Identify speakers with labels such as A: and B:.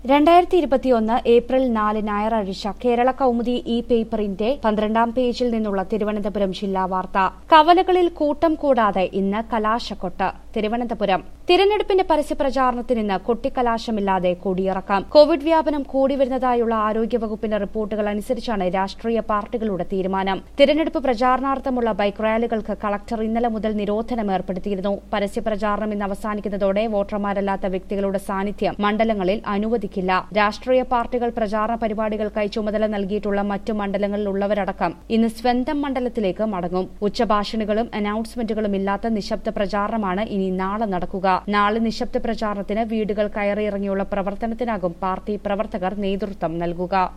A: രണ്ടായിരത്തി ഇരുപത്തിയൊന്ന് ഏപ്രിൽ നാല് ഞായറാഴ്ച കേരള കൗമുദി ഇ പേപ്പറിന്റെ പന്ത്രണ്ടാം പേജിൽ നിന്നുള്ള തിരുവനന്തപുരം ജില്ലാ വാർത്ത കവലകളിൽ കൂട്ടം കൂടാതെ ഇന്ന് കലാശക്കൊട്ട് തിരുവനന്തപുരം തിരഞ്ഞെടുപ്പിന്റെ പരസ്യപ്രചാരണത്തിന് ഇന്ന് കൊട്ടിക്കലാശമില്ലാതെ കൊടിയിറക്കാം കോവിഡ് വ്യാപനം കൂടി വരുന്നതായുള്ള ആരോഗ്യവകുപ്പിന്റെ റിപ്പോർട്ടുകൾ അനുസരിച്ചാണ് രാഷ്ട്രീയ പാർട്ടികളുടെ തീരുമാനം തിരഞ്ഞെടുപ്പ് പ്രചാരണാർത്ഥമുള്ള ബൈക്ക് റാലികൾക്ക് കളക്ടർ ഇന്നലെ മുതൽ നിരോധനം ഏർപ്പെടുത്തിയിരുന്നു പരസ്യപ്രചാരണം ഇന്ന് അവസാനിക്കുന്നതോടെ വോട്ടർമാരല്ലാത്ത വ്യക്തികളുടെ സാന്നിധ്യം മണ്ഡലങ്ങളിൽ അനുവദിക്കില്ല രാഷ്ട്രീയ പാർട്ടികൾ പ്രചാരണ പരിപാടികൾക്കായി ചുമതല നൽകിയിട്ടുള്ള മറ്റു മണ്ഡലങ്ങളിലുള്ളവരടക്കം ഇന്ന് സ്വന്തം മണ്ഡലത്തിലേക്ക് മടങ്ങും ഉച്ചഭാഷണികളും അനൌൺസ്മെന്റുകളും ഇല്ലാത്ത നിശബ്ദ പ്രചാരണമാണ് ഇനി നാളെ നടക്കുക നാളെ നിശബ്ദ പ്രചാരണത്തിന് വീടുകൾ കയറിയിറങ്ങിയുള്ള പ്രവർത്തനത്തിനാകും പാർട്ടി പ്രവർത്തകർ നേതൃത്വം നൽകുക